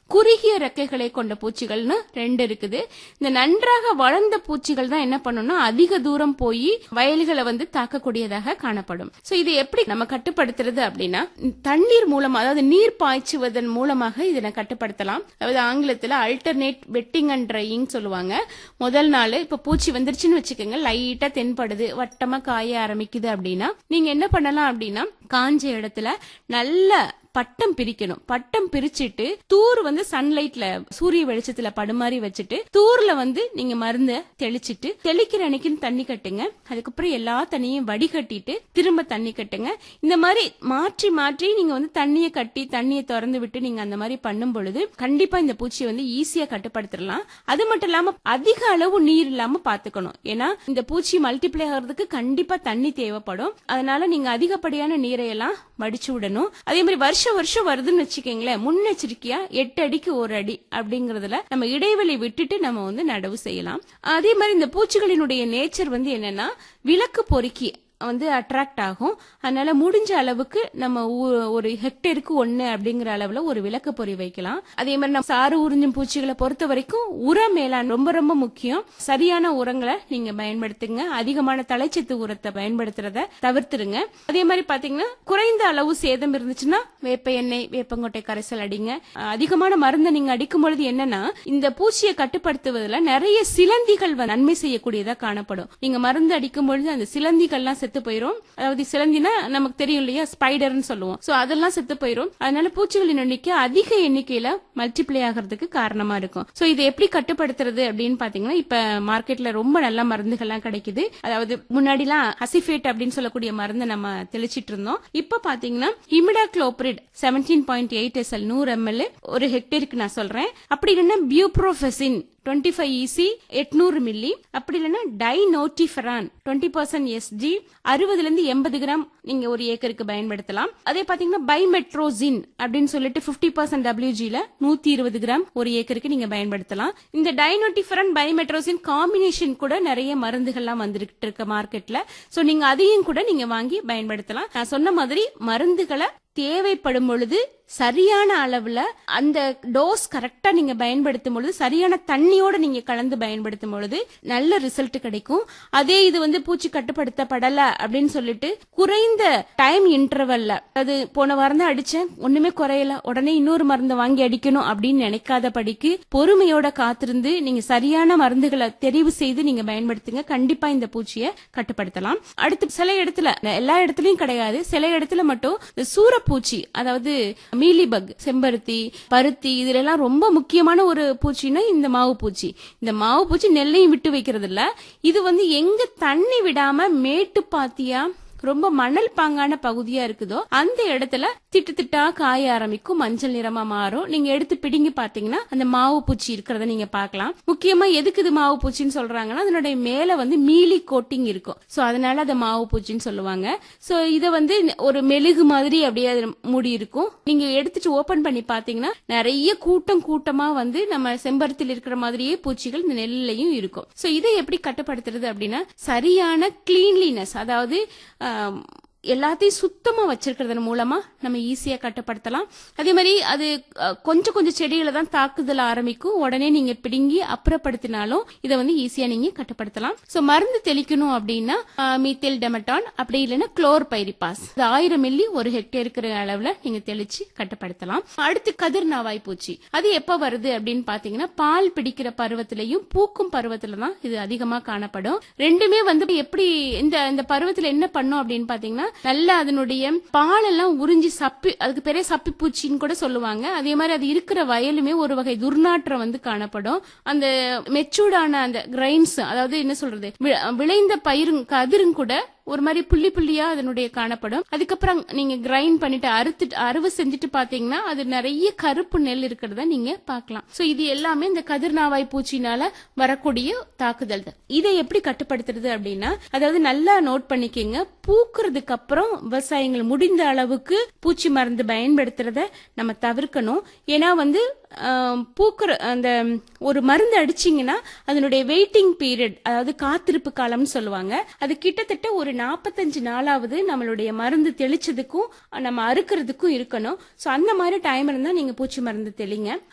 குறுகிய ரெக்கைகளை கொண்ட பூச்சிகள்னு ரெண்டு இருக்குது இந்த நன்றாக வளர்ந்த பூச்சிகள் தான் என்ன பண்ணும்னா அதிக தூரம் போய் வயல்களை வந்து தாக்கக்கூடியதாக காணப்படும் சோ இது எப்படி நம்ம கட்டுப்படுத்துறது அப்படின்னா தண்ணீர் மூலமா அதாவது நீர் பாய்ச்சுவதன் மூலமாக இதனை கட்டுப்படுத்தலாம் அதாவது ஆங்கிலத்துல அல்டர்னேட் வெட்டிங் அண்ட் ட்ரையிங் சொல்லுவாங்க முதல் நாள் இப்ப பூச்சி வந்துருச்சுன்னு வச்சுக்கோங்க லைட்டா தென்படுது வட்டமா காய ஆரம்பிக்குது அப்படின்னா நீங்க என்ன பண்ணலாம் அப்படின்னா காஞ்ச இடத்துல நல்ல பட்டம் பிரிக்கணும் பட்டம் பிரிச்சுட்டு தூர் வந்து சன்லைட்ல சூரிய வெளிச்சத்துல படுமாறி வச்சுட்டு தூர்ல வந்து நீங்க மருந்த தெளிச்சிட்டு தெளிக்கிற அன்னைக்குன்னு தண்ணி கட்டுங்க அதுக்கப்புறம் எல்லா தண்ணியும் வடிகட்டிட்டு திரும்ப தண்ணி கட்டுங்க இந்த மாதிரி மாற்றி மாற்றி நீங்க வந்து தண்ணியை கட்டி தண்ணியை திறந்து விட்டு நீங்க அந்த மாதிரி பண்ணும் பொழுது கண்டிப்பா இந்த பூச்சியை வந்து ஈஸியா கட்டுப்படுத்திடலாம் அது மட்டும் இல்லாம அதிக அளவு நீர் இல்லாம பாத்துக்கணும் ஏன்னா இந்த பூச்சி மல்டிப்ளை ஆகிறதுக்கு கண்டிப்பா தண்ணி தேவைப்படும் அதனால நீங்க அதிகப்படியான நீரை எல்லாம் வடிச்சு விடணும் அதே மாதிரி வருஷம் வருஷம் வருதுன்னு வச்சுக்கோங்களேன் முன்னெச்சரிக்கையா எட்டு அடிக்கு ஒரு அடி அப்படிங்கறதுல நம்ம இடைவெளி விட்டுட்டு நம்ம வந்து நடவு செய்யலாம் அதே மாதிரி இந்த பூச்சிகளினுடைய நேச்சர் வந்து என்னன்னா விளக்கு பொறுக்கி வந்து அட்ராக்ட் ஆகும் அதனால முடிஞ்ச அளவுக்கு நம்ம ஊ- ஒரு ஹெக்டேருக்கு ஒண்ணு அப்படிங்கிற அளவுல ஒரு விளக்கு பொறி வைக்கலாம் அதே மாதிரி நம்ம சாறு உறிஞ்சும் பூச்சிகளை பொறுத்த வரைக்கும் உர மேலாண் ரொம்ப ரொம்ப முக்கியம் சரியான உரங்களை நீங்க பயன்படுத்துங்க அதிகமான தலைச்சத்து உரத்தை பயன்படுத்துறத தவிர்த்துருங்க அதே மாதிரி பாத்தீங்கன்னா குறைந்த அளவு சேதம் இருந்துச்சுன்னா வேப்ப எண்ணெய் வேப்பங்கொட்டை கரைசல் அடிங்க அஹ் அதிகமான மருந்தை நீங்க அடிக்கும் பொழுது என்னன்னா இந்த பூச்சியை கட்டுப்படுத்துவதில் நிறைய சிலந்திகள் வந்து நன்மை செய்யக்கூடியதா காணப்படும் நீங்க மருந்து அடிக்கும் பொழுது அந்த சிலந்திகள்லாம் செத்து போயிரும் அதாவது சிலந்தினா நமக்கு தெரியும் இல்லையா ஸ்பைடர்னு சொல்லுவோம் சோ அதெல்லாம் செத்து போயிரும் அதனால பூச்சிகளின் எண்ணிக்கை அதிக எண்ணிக்கையில மல்டிப்ளை ஆகிறதுக்கு காரணமா இருக்கும் சோ இதை எப்படி கட்டுப்படுத்துறது அப்படின்னு பாத்தீங்கன்னா இப்ப மார்க்கெட்ல ரொம்ப நல்ல மருந்துகள்லாம் கிடைக்குது அதாவது முன்னாடிலாம் ஹசிஃபேட் அப்படின்னு சொல்லக்கூடிய மருந்தை நம்ம தெளிச்சிட்டு இருந்தோம் இப்ப பாத்தீங்கன்னா imidacloprid seventeen point eight S L நூறு எம்எல் ஒரு ஹெக்டேருக்கு நான் சொல்றேன் அப்படி இல்லைன்னா பியூப்ரோஃபெசின் டுவெண்ட்டி ஃபைவ் இசி எட்நூறு மில்லி அப்படி இல்லைன்னா டைனோட்டிஃபரான் டுவெண்ட்டி பர்சன்ட் எஸ்ஜி அறுபதுல இருந்து எண்பது கிராம் நீங்க ஒரு ஏக்கருக்கு பயன்படுத்தலாம் அதே பாத்தீங்கன்னா பைமெட்ரோசின் அப்படின்னு சொல்லிட்டு பிப்டி பர்சன்ட் டபிள்யூஜில நூத்தி இருபது கிராம் ஒரு ஏக்கருக்கு நீங்க பயன்படுத்தலாம் இந்த டைனோட்டிஃபரான் பைமெட்ரோசின் காம்பினேஷன் கூட நிறைய மருந்துகள்லாம் வந்துகிட்டு இருக்கு மார்க்கெட்ல சோ நீங்க அதையும் கூட நீங்க வாங்கி பயன்படுத்தலாம் நான் சொன்ன மாதிரி மருந்துகளை தேவைப்படும் பொழுது சரியான அளவுல அந்த டோஸ் கரெக்டா நீங்க பயன்படுத்தும் பொழுது சரியான தண்ணியோட நீங்க கலந்து பயன்படுத்தும் பொழுது நல்ல ரிசல்ட் கிடைக்கும் அதே இது வந்து பூச்சி கட்டுப்படுத்தப்படல அப்படின்னு சொல்லிட்டு குறைந்த டைம் இன்டர்வல்ல அது போன வாரம் தான் அடிச்சேன் ஒண்ணுமே குறையல உடனே இன்னொரு மருந்தை வாங்கி அடிக்கணும் அப்படின்னு நினைக்காத படிக்கு பொறுமையோட காத்திருந்து நீங்க சரியான மருந்துகளை தெரிவு செய்து நீங்க பயன்படுத்துங்க கண்டிப்பா இந்த பூச்சியை கட்டுப்படுத்தலாம் அடுத்து சில இடத்துல எல்லா இடத்துலயும் கிடையாது சில இடத்துல மட்டும் இந்த சூரப்பூச்சி அதாவது மீலிபக் செம்பருத்தி பருத்தி இதுல எல்லாம் ரொம்ப முக்கியமான ஒரு பூச்சின்னா இந்த மாவு பூச்சி இந்த மாவு பூச்சி நெல்லையும் விட்டு வைக்கிறது இல்ல இது வந்து எங்க தண்ணி விடாம மேட்டு பாத்தியா ரொம்ப மணல் பாங்கான பகுதியா இருக்குதோ அந்த இடத்துல திட்டு திட்டா காய ஆரம்பிக்கும் மஞ்சள் நிறமா மாறும் நீங்க எடுத்து பிடுங்கி பாத்தீங்கன்னா அந்த மாவு பூச்சி இருக்கிறத நீங்க பார்க்கலாம் முக்கியமா எதுக்கு இது மாவு பூச்சின்னு சொல்றாங்கன்னா அதனுடைய மேல வந்து மீலி கோட்டிங் இருக்கும் சோ அதனால அதை மாவு பூச்சின்னு சொல்லுவாங்க சோ இத வந்து ஒரு மெழுகு மாதிரி அப்படியே அது மூடி இருக்கும் நீங்க எடுத்துட்டு ஓபன் பண்ணி பாத்தீங்கன்னா நிறைய கூட்டம் கூட்டமா வந்து நம்ம செம்பருத்தில் இருக்கிற மாதிரியே பூச்சிகள் இந்த நெல்லையும் இருக்கும் சோ இதை எப்படி கட்டுப்படுத்துறது அப்படின்னா சரியான கிளீன்லினஸ் அதாவது ஆம், எல்லாத்தையும் சுத்தமா வச்சிருக்கிறதன் மூலமா நம்ம ஈஸியா கட்டுப்படுத்தலாம் அதே மாதிரி அது அஹ், கொஞ்சம் கொஞ்சம் செடிகளை தான் தாக்குதல் ஆரம்பிக்கும் உடனே நீங்க பிடுங்கி அப்புறப்படுத்தினாலும் இதை வந்து ஈஸியா நீங்க கட்டுப்படுத்தலாம் சோ மருந்து தெளிக்கணும் அப்படின்னா மீத்தேல் டெமட்டான் அப்படி இல்லைன்னா குளோர் பைரிபாஸ் இது ஆயிரம் மில்லி ஒரு ஹெக்டேர் இருக்கிற அளவுல நீங்க தெளிச்சு கட்டுப்படுத்தலாம் அடுத்து கதிர் நாவாய் பூச்சி அது எப்ப வருது அப்படின்னு பாத்தீங்கன்னா பால் பிடிக்கிற பருவத்திலையும் பூக்கும் பருவத்துல தான் இது அதிகமா காணப்படும் ரெண்டுமே வந்து எப்படி இந்த இந்த பருவத்துல என்ன பண்ணும் அப்படின்னு பாத்தீங்கன்னா நல்லா அதனுடைய பால் எல்லாம் உறிஞ்சி சப்பி அதுக்கு பெரிய சப்பி பூச்சின்னு கூட சொல்லுவாங்க அதே மாதிரி அது இருக்கிற வயலுமே ஒரு வகை துர்நாற்றம் வந்து காணப்படும் அந்த மெச்சூர்டான அந்த கிரைன்ஸ் அதாவது என்ன சொல்றது வி- விளைந்த பயிரும் கதிரும் கூட ஒரு மாதிரி புள்ளி புள்ளியா அதனுடைய காணப்படும் அதுக்கப்புறம் நீங்க கிரைண்ட் பண்ணிட்டு அறுத்துட்டு அறுவை செஞ்சுட்டு பாத்தீங்கன்னா அது நிறைய கருப்பு நெல் இருக்கிறத நீங்க பார்க்கலாம் சோ இது எல்லாமே இந்த கதிர்நாவாய் பூச்சினால வரக்கூடிய தாக்குதல் தான் இதை எப்படி கட்டுப்படுத்துறது அப்படின்னா அதாவது நல்லா நோட் பண்ணிக்கங்க பூக்குறதுக்கு அப்புறம் விவசாயிகள் முடிந்த அளவுக்கு பூச்சி மருந்து பயன்படுத்துறத நம்ம தவிர்க்கணும் ஏன்னா வந்து ஆம், பூக்குற அந்த ஒரு மருந்து அடிச்சீங்கன்னா அதனுடைய வெயிட்டிங் பீரியட் அதாவது காத்திருப்பு காலம்னு சொல்லுவாங்க அது கிட்டத்தட்ட ஒரு நாற்பத்தஞ்சு நாளாவது நம்மளுடைய மருந்து தெளிச்சதுக்கும் நம்ம அறுக்கிறதுக்கும் இருக்கணும் சோ அந்த மாதிரி டைம் இருந்தா நீங்க பூச்சி மருந்து தெளிங்க